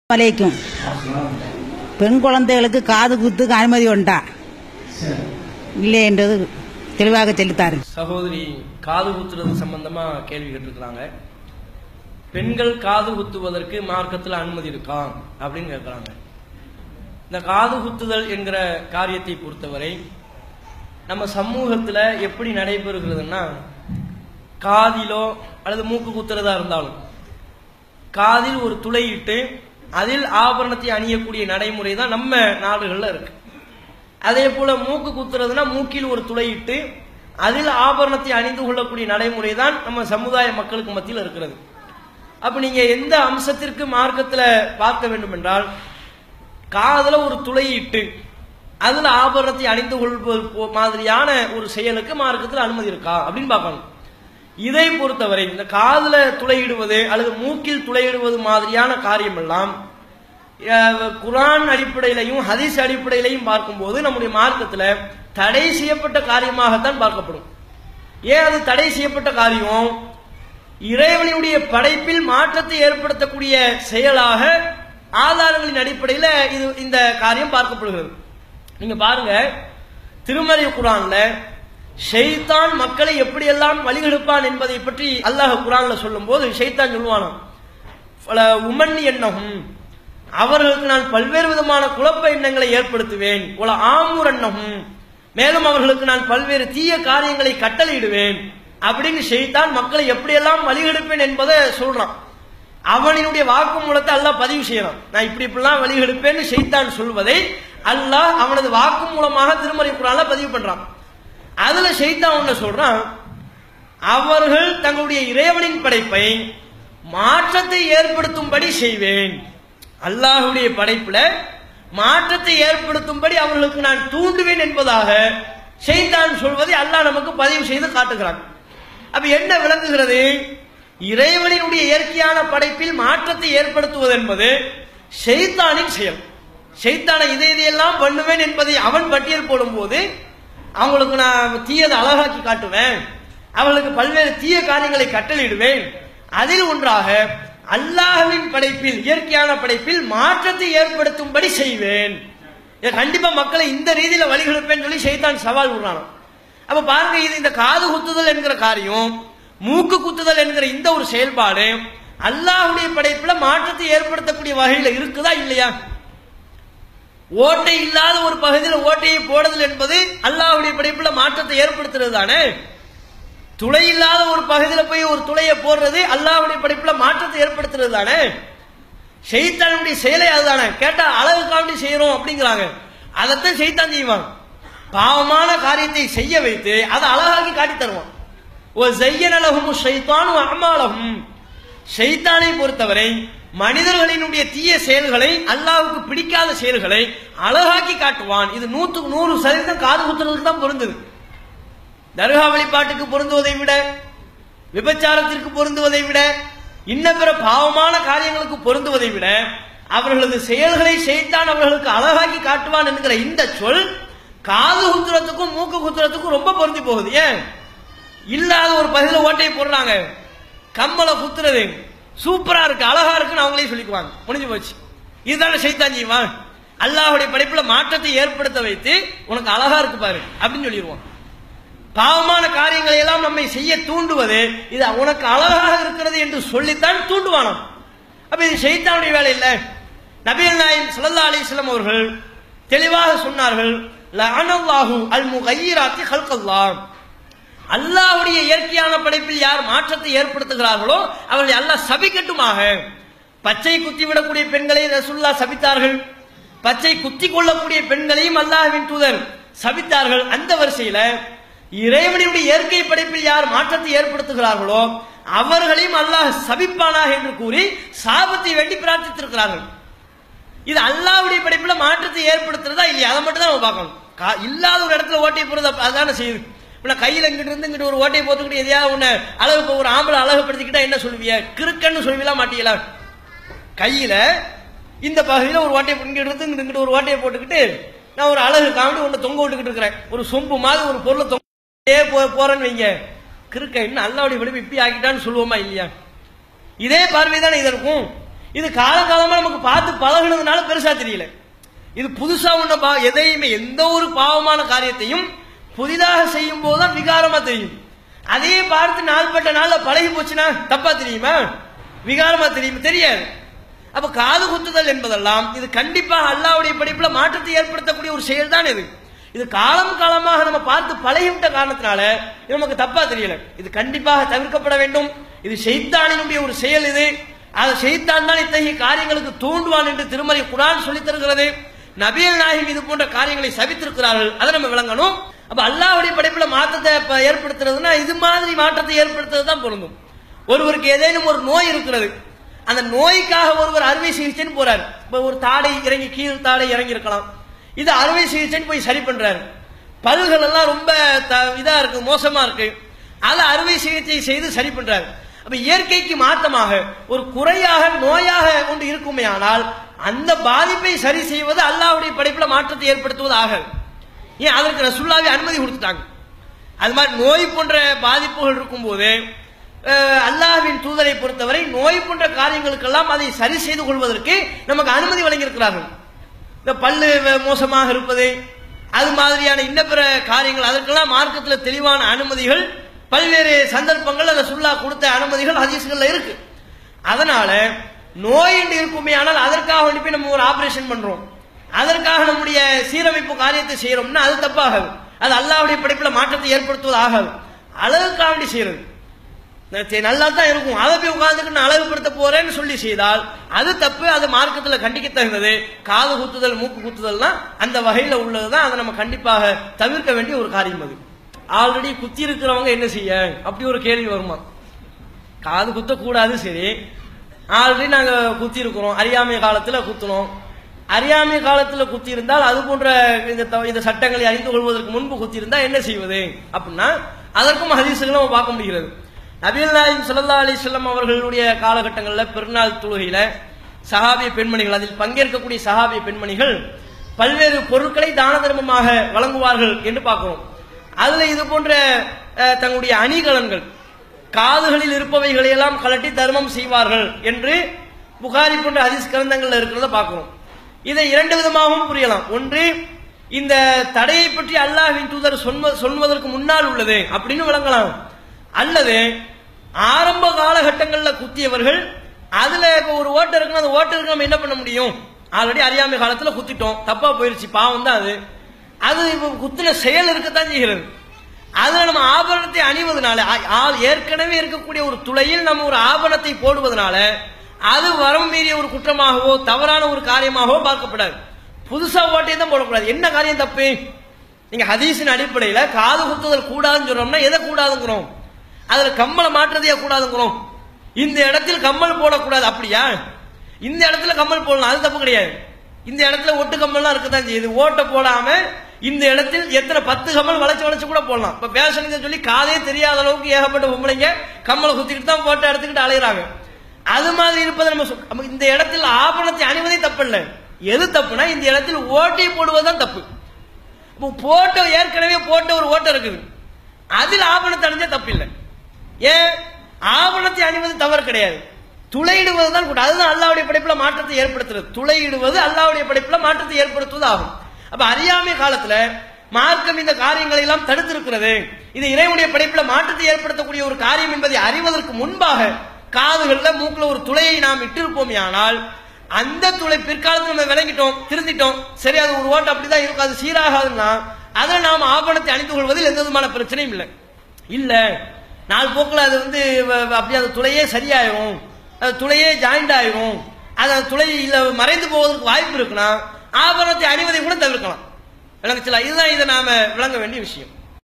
வலைக்கும் பெண் குழந்தைகளுக்கு காது குத்துக்கு அனுமதி உண்டா இல்லை என்றது தெளிவாக சொல்லித்தாரு சகோதரி காது குத்துறது சம்பந்தமா கேள்வி கேட்டிருக்கிறாங்க பெண்கள் காது குத்துவதற்கு மார்க்கத்தில் அனுமதி இருக்கா அப்படின்னு கேட்கிறாங்க இந்த காது குத்துதல் என்கிற காரியத்தை பொறுத்தவரை நம்ம சமூகத்துல எப்படி நடைபெறுகிறதுன்னா காதிலோ அல்லது மூக்கு குத்துறதா இருந்தாலும் காதில் ஒரு துளையிட்டு அதில் ஆபரணத்தை அணியக்கூடிய நடைமுறை தான் நம்ம நாடுகள்ல இருக்கு அதே போல மூக்கு குத்துறதுன்னா மூக்கில் ஒரு துளையிட்டு அதில் ஆபரணத்தை அணிந்து கொள்ளக்கூடிய நடைமுறை தான் நம்ம சமுதாய மக்களுக்கு மத்தியில் இருக்கிறது அப்ப நீங்க எந்த அம்சத்திற்கு மார்க்கத்துல பார்க்க வேண்டும் என்றால் காதுல ஒரு துளையிட்டு அதுல ஆபரணத்தை அணிந்து கொள்வது போ- மாதிரியான ஒரு செயலுக்கு மார்க்கத்தில் அனுமதி இருக்கா அப்படின்னு பார்க்கணும் இதை பொறுத்தவரை இந்த காதுல துளையிடுவது அல்லது மூக்கில் துளையிடுவது மாதிரியான காரியம் எல்லாம் அஹ், குர்ஆன் அடிப்படையிலையும் ஹதீஸ் அடிப்படையிலையும் பார்க்கும்போது நம்முடைய மார்க்கத்துல தடை செய்யப்பட்ட காரியமாகத்தான் பார்க்கப்படும் ஏன் அது தடை செய்யப்பட்ட காரியம் இறைவனுடைய படைப்பில் மாற்றத்தை ஏற்படுத்தக்கூடிய செயலாக ஆதாரங்களின் அடிப்படையில இது இந்த காரியம் பார்க்கப்படுகிறது நீங்க பாருங்க திருமறை குரான்ல ஷைத்தான் மக்களை எப்படியெல்லாம் வழிகெடுப்பான் என்பதை பற்றி அல்லாஹ் குரான்ல சொல்லும்போது ஷைத்தான் சொல்லுவானாம் பல உமன் எண்ணகும் அவர்களுக்கு நான் பல்வேறு விதமான குழப்ப எண்ணங்களை ஏற்படுத்துவேன் உல ஆமூர் எண்ணகும் மேலும் அவர்களுக்கு நான் பல்வேறு தீய காரியங்களை கட்டளையிடுவேன் அப்படின்னு ஷைத்தான் மக்களை எப்படியெல்லாம் வழிகெடுப்பேன் என்பதை சொல்றான் அவனினுடைய வாக்கு மூலத்தை அல்லாஹ் பதிவு செய்யறான் நான் இப்படி இப்படிலாம் வழிகெடுப்பேன்னு ஷைத்தான் சொல்வதை அல்லாஹ் அவனது வாக்கு மூலமாக திருமறை குரான்ல பதிவு பண்றான் அதுல ஷைத்தான் ஒண்ணு சொல்றான் அவர்கள் தங்களுடைய இறைவனின் படைப்பை மாற்றத்தை ஏற்படுத்தும்படி செய்வேன் அல்லாஹ்வுடைய படைப்புல மாற்றத்தை ஏற்படுத்தும்படி அவர்களுக்கு நான் தூண்டுவேன் என்பதாக ஷைத்தான் சொல்வதை அல்லாஹ் நமக்கு பதிவு செய்து காட்டுகிறான் அப்ப என்ன விளங்குகிறது இறைவனினுடைய இயற்கையான படைப்பில் மாற்றத்தை ஏற்படுத்துவது என்பது ஷைத்தானின் செயல் ஷைத்தானை இதை இதையெல்லாம் பண்ணுவேன் என்பதை அவன் பட்டியல் போடும்போது அவங்களுக்கு நான் தீயதை அழகாக்கி காட்டுவேன் அவர்களுக்கு பல்வேறு தீய காரியங்களை கட்டளையிடுவேன் அதில் ஒன்றாக அல்லாஹ்வின் படைப்பில் இயற்கையான படைப்பில் மாற்றத்தை ஏற்படுத்தும்படி செய்வேன் இதை கண்டிப்பா மக்களை இந்த ரீதியில வழிகெடுப்பேன்னு சொல்லி ஷைத்தான் சவால் விடுறான் அப்ப பாருங்க இது இந்த காது குத்துதல் என்கிற காரியம் மூக்கு குத்துதல் என்கிற இந்த ஒரு செயல்பாடு அல்லாஹ்வுடைய படைப்புல மாற்றத்தை ஏற்படுத்தக்கூடிய வகையில இருக்குதா இல்லையா ஓட்டை இல்லாத ஒரு பகுதியில் ஓட்டையை போடுதல் என்பது அல்லாஹ்வுடைய படைப்புல மாற்றத்தை ஏற்படுத்துறது தானே துளை இல்லாத ஒரு பகுதியில் போய் ஒரு துளையை போடுறது அல்லாஹ்வுடைய படைப்புல மாற்றத்தை ஏற்படுத்துறது தானே ஷைத்தானுடைய செயலை அதுதானே கேட்டா அழகுக்காண்டி செய்யறோம் அப்படிங்கிறாங்க அதைத்தான் ஷைத்தான் செய்வான் பாவமான காரியத்தை செய்ய வைத்து அதை அழகாக்கி காட்டி தருவான் ஓ செய்யனலகும் ஷைத்தானும் அமாலகும் ஷைத்தானை பொறுத்தவரை மனிதர்களினுடைய தீய செயல்களை அல்லாஹ்வுக்கு பிடிக்காத செயல்களை அழகாக்கி காட்டுவான் இது நூத்துக்கு நூறு சதவீதம் காது குத்துறதுக்கு தான் பொருந்தது தர்கா வழிபாட்டுக்கு பொருந்துவதை விட விபச்சாரத்திற்கு பொருந்துவதை விட இன்ன பிற பாவமான காரியங்களுக்கு பொருந்துவதை விட அவர்களது செயல்களை செய்தான் அவர்களுக்கு அழகாக்கி காட்டுவான் என்கிற இந்த சொல் காது குத்துறதுக்கும் மூக்கு குத்துறதுக்கும் ரொம்ப பொருந்தி போகுது ஏன் இல்லாத ஒரு பகுதியில் ஓட்டையை போடுறாங்க கம்மலை குத்துறது சூப்பரா இருக்கு அழகா இருக்குன்னு அவங்களே சொல்லிக்குவாங்க முடிஞ்சு போச்சு இதுதானே சைத்தான் செய்வான் அல்லாஹ்வுடைய படைப்புல மாற்றத்தை ஏற்படுத்த வைத்து உனக்கு அழகா இருக்கு பாரு அப்படின்னு சொல்லிடுவான் பாவமான காரியங்களை எல்லாம் நம்மை செய்ய தூண்டுவது இது உனக்கு அழகாக இருக்கிறது என்று சொல்லித்தான் தூண்டுவானாம் அப்ப இது ஷைத்தானுடைய வேலை இல்ல நபிகள் நாயம் ஸல்லல்லாஹு அலைஹி வஸல்லம் அவர்கள் தெளிவாக சொன்னார்கள் லஅனல்லாஹு அல் முகையிராத்தி ஹல்கல்லாஹ் அல்லாஹ்வுடைய இயற்கையான படைப்பில் யார் மாற்றத்தை ஏற்படுத்துகிறார்களோ அவர்களை அல்லாஹ் சபிக்கட்டுமாக பச்சை குத்தி விடக்கூடிய பெண்களை ரசூல்லா சபித்தார்கள் பச்சை குத்தி கொள்ளக்கூடிய பெண்களையும் அல்லாஹ்வின் தூதர் சபித்தார்கள் அந்த வரிசையில இறைவனுடைய இயற்கை படைப்பில் யார் மாற்றத்தை ஏற்படுத்துகிறார்களோ அவர்களையும் அல்லாஹ் சபிப்பானாக என்று கூறி சாபத்தை வேண்டி பிரார்த்தித்திருக்கிறார்கள் இது அல்லாஹ்வுடைய படைப்புல மாற்றத்தை ஏற்படுத்துறதா இல்லையா அதை மட்டும் தான் நம்ம பார்க்கணும் கா- இல்லாத ஒரு இடத்துல ஓட்டை போறது அப்ப அதானே செய்யுது இப்ப நான் கையில இங்கிட்டு இருந்து இங்கிட்டு ஒரு ஓட்டையை போட்டுக்கிட்டு எதையாவது ஒண்ணு அழகு இப்ப ஒரு ஆம்பளை அழகுப்படுத்திக்கிட்டா என்ன சொல்லுவிய கிறுக்கன்னு சொல்லுவீங்களா மாட்டீங்களா கையில இந்த பகுதியில ஒரு ஓட்டையை இங்கிட்டு இருந்து இங்கிட்டு இங்கிட்டு ஒரு ஓட்டையை போட்டுக்கிட்டு நான் ஒரு அழகு காமெடி ஒண்ணு தொங்க விட்டுக்கிட்டு இருக்கிறேன் ஒரு சொம்பு மாதிரி ஒரு பொருளை தொங்க போ- போறேன்னு வைங்க கிறுக்க இன்னும் அல்லாவுடைய விடுப்பு இப்படி ஆக்கிட்டான்னு சொல்லுவோமா இல்லையா இதே பார்வை தானே இதற்கும் இது காலகாலமா நமக்கு பார்த்து பழகுனதுனால பெருசா தெரியல இது புதுசா ஒண்ணு பா எதையுமே எந்த ஒரு பாவமான காரியத்தையும் புதிதாக செய்யும் போதுதான் விகாரமா தெரியும் அதையே பார்த்து நாள்பட்ட நாள்ல பழகி போச்சுன்னா தப்பா தெரியுமா விகாரமா தெரியும் தெரியாது அப்ப காது குத்துதல் என்பதெல்லாம் இது கண்டிப்பாக அல்லாவுடைய படிப்புல மாற்றத்தை ஏற்படுத்தக்கூடிய ஒரு செயல் தான் இது இது காலம் காலமாக நம்ம பார்த்து பழகிவிட்ட காரணத்தினால இது நமக்கு தப்பா தெரியல இது கண்டிப்பாக தவிர்க்கப்பட வேண்டும் இது செய்தானினுடைய ஒரு செயல் இது அது செய்தான் தான் இத்தகைய காரியங்களுக்கு தூண்டுவான் என்று திருமறை குரான் சொல்லித் தருகிறது நபியல் நாயகம் இது போன்ற காரியங்களை சபித்திருக்கிறார்கள் அதை நம்ம விளங்கணும் அப்ப அல்லாஹ்வுடைய படைப்புல மாற்றத்தை ப- ஏற்படுத்துறதுன்னா இது மாதிரி மாற்றத்தை ஏற்படுத்துறது தான் பொருந்தும் ஒருவருக்கு ஏதேனும் ஒரு நோய் இருக்கிறது அந்த நோய்க்காக ஒருவர் அறுவை சிகிச்சைன்னு போறாரு இப்ப ஒரு தாடை இறங்கி கீழ் தாடை இறங்கி இருக்கலாம் இது அறுவை சிகிச்சைன்னு போய் சரி பண்றாரு பல்கள் எல்லாம் ரொம்ப த- இதா இருக்கு மோசமா இருக்கு அதை அறுவை சிகிச்சை செய்து சரி பண்றாரு அப்ப இயற்கைக்கு மாற்றமாக ஒரு குறையாக நோயாக ஒன்று இருக்குமே ஆனால் அந்த பாதிப்பை சரி செய்வது அல்லாஹ்வுடைய படைப்புல மாற்றத்தை ஏற்படுத்துவது ஆகாது ஏன் அதற்கு ரசுல்லாவே அனுமதி கொடுத்துட்டாங்க அது மாதிரி நோய் போன்ற பாதிப்புகள் இருக்கும்போது அஹ், அல்லாஹ்வின் தூதரை பொறுத்தவரை நோய் போன்ற காரியங்களுக்கெல்லாம் அதை சரி செய்து கொள்வதற்கு நமக்கு அனுமதி வழங்கியிருக்கிறார்கள் இந்த பல்லு வ- மோசமாக இருப்பது அது மாதிரியான இன்ன பிற காரியங்கள் அதற்கெல்லாம் மார்க்கத்தில் தெளிவான அனுமதிகள் பல்வேறு சந்தர்ப்பங்கள் அந்த சுல்லா கொடுத்த அனுமதிகள் ஹதீஸ்கள்ல இருக்கு அதனால நோய் என்று இருக்குமே ஆனால் அதற்காக வேண்டி போய் நம்ம ஒரு ஆபரேஷன் பண்றோம் அதற்காக நம்முடைய சீரமைப்பு காரியத்தை செய்யறோம்னா அது தப்பாகாது அது அல்லாஹ்வுடைய படைப்புல மாற்றத்தை ஏற்படுத்துவது ஆகாது அழகுக்காக வேண்டி செய்யறது சரி, நல்லா தான் இருக்கும் அதை போய் உட்கார்ந்துட்டு நான் அழகுபடுத்த போறேன்னு சொல்லி செய்தால் அது தப்பு அது மார்க்கத்துல கண்டிக்க தகுந்தது காது குத்துதல் மூக்கு குத்துதல்னா அந்த வகையில உள்ளதுதான் அதை நம்ம கண்டிப்பாக தவிர்க்க வேண்டிய ஒரு காரியம் அது ஆல்ரெடி குத்தி இருக்கிறவங்க என்ன செய்ய அப்படி ஒரு கேள்வி வருமா காது குத்த கூடாது சரி ஆல்ரெடி நாங்க குத்தி இருக்கிறோம் அறியாமை காலத்துல குத்துனோம் அறியாமை காலத்துல குத்தி இருந்தால் அது போன்ற இந்த த- இந்த சட்டங்களை அறிந்து கொள்வதற்கு முன்பு குத்தி இருந்தா என்ன செய்வது அப்படின்னா அதற்கும் ஹதீசுகளை நம்ம பார்க்க முடிகிறது நபிகள் நாயகம் ஸல்லல்லாஹு அலைஹி வஸல்லம் அவர்களுடைய காலகட்டங்கள்ல பெருநாள் தொழுகையில சஹாபிய பெண்மணிகள் அதில் பங்கேற்கக்கூடிய சஹாபிய பெண்மணிகள் பல்வேறு பொருட்களை தான தர்மமாக வழங்குவார்கள் என்று பார்க்கிறோம் அதுல இது போன்ற அஹ், தங்களுடைய அணிகலன்கள் காதுகளில் இருப்பவைகளை எல்லாம் கலட்டி தர்மம் செய்வார்கள் என்று புகாரி போன்ற ஹதீஸ் கிரந்தங்கள்ல இருக்கிறத பார்க்கிறோம் இதை இரண்டு விதமாகவும் புரியலாம் ஒன்று இந்த தடையை பற்றி அல்லாஹ்வின் தூதர் சொல்வ- சொல்வதற்கு முன்னால் உள்ளது அப்படின்னு விளங்கலாம் அல்லது ஆரம்ப காலகட்டங்கள்ல குத்தியவர்கள் அதுல இப்ப ஒரு ஓட்டை இருக்குன்னா அந்த ஓட்டருக்கு நம்ம என்ன பண்ண முடியும் ஆல்ரெடி அறியாமை காலத்துல குத்திட்டோம் தப்பா போயிருச்சு பாவம் தான் அது அது இப்ப குத்தின செயல் இருக்கத்தான் செய்கிறது அதுல நம்ம ஆபரணத்தை அணிவதனால ஆ- ஆ- ஏற்கனவே இருக்கக்கூடிய ஒரு துளையில் நம்ம ஒரு ஆபரணத்தை போடுவதனால அது வரம் மீறிய ஒரு குற்றமாகவோ தவறான ஒரு காரியமாகவோ பார்க்கப்படாது புதுசா ஓட்டையை தான் போடக்கூடாது என்ன காரியம் தப்பு நீங்க ஹதீஸின் அடிப்படையில காது குத்துதல் கூடாதுன்னு சொல்றோம்னா எதை கூடாதுங்கிறோம் அதுல கம்மலை மாற்றுறதையா கூடாதுங்கிறோம் இந்த இடத்தில் கம்மல் போடக்கூடாது அப்படியா இந்த இடத்துல கம்மல் போடலாம் அது தப்பு கிடையாது இந்த இடத்துல ஒட்டு கம்மல்லாம் இருக்கத்தான் செய்யுது ஓட்டை போடாம இந்த இடத்தில் எத்தனை பத்து கம்மல் வளைச்சு வளைச்சு கூட போடலாம் இப்ப பேசணுங்க சொல்லி காதே தெரியாத அளவுக்கு ஏகப்பட்ட பொம்பளைங்க கம்மலை குத்திக்கிட்டு தான் போட்டோ எடுத்துக்கிட்டு அலையிறாங்க அது மாதிரி இருப்பதை நம்ம சொல்- அப்ப இந்த இடத்தில் ஆபரணத்தை அணிவதே தப்பு இல்ல எது தப்புனா இந்த இடத்தில் ஓட்டை போடுவதுதான் தப்பு இப்போ போட்டோ ஏற்கனவே போட்ட ஒரு ஓட்டை இருக்குது அதில் ஆபரணத்தை அணிஞ்சா தப்பு இல்லை ஏன் ஆபரணத்தை அணிவது தவறு கிடையாது துளையிடுவது தான் கூட அதுதான் அல்லாவுடைய படைப்புல மாற்றத்தை ஏற்படுத்துறது துளையிடுவது அல்லாவுடைய படைப்புல மாற்றத்தை ஏற்படுத்துவது ஆகும் அப்ப அறியாமை காலத்துல மார்க்கம் இந்த காரியங்களை எல்லாம் தடுத்திருக்கிறது இது இறைவனுடைய படைப்புல மாற்றத்தை ஏற்படுத்தக்கூடிய ஒரு காரியம் என்பதை அறிவதற்கு முன்பாக காதுகள்ல மூக்குல ஒரு துளையை நாம் இட்டிருப்போமே ஆனால் அந்த துளை பிற்காலத்தில் நம்ம விளங்கிட்டோம் திருந்திட்டோம் சரி அது ஒரு ஓட்டு அப்படிதான் இருக்கும் அது சீராகாதுன்னா அதில் நாம் ஆபரணத்தை அணிந்து கொள்வதில் எந்த விதமான பிரச்சனையும் இல்லை இல்ல நாள் போக்கில் அது வந்து வ- வ- அப்படியே அந்த துளையே சரியாயிரும் அது துளையே ஜாயிண்ட் ஆயிரும் அது அந்த துளை இல்ல மறைந்து போவதற்கு வாய்ப்பு இருக்குன்னா ஆபரணத்தை அணிவதை கூட தவிர்க்கலாம் விளங்குச்சுல இதுதான் இதை நாம விளங்க வேண்டிய விஷயம்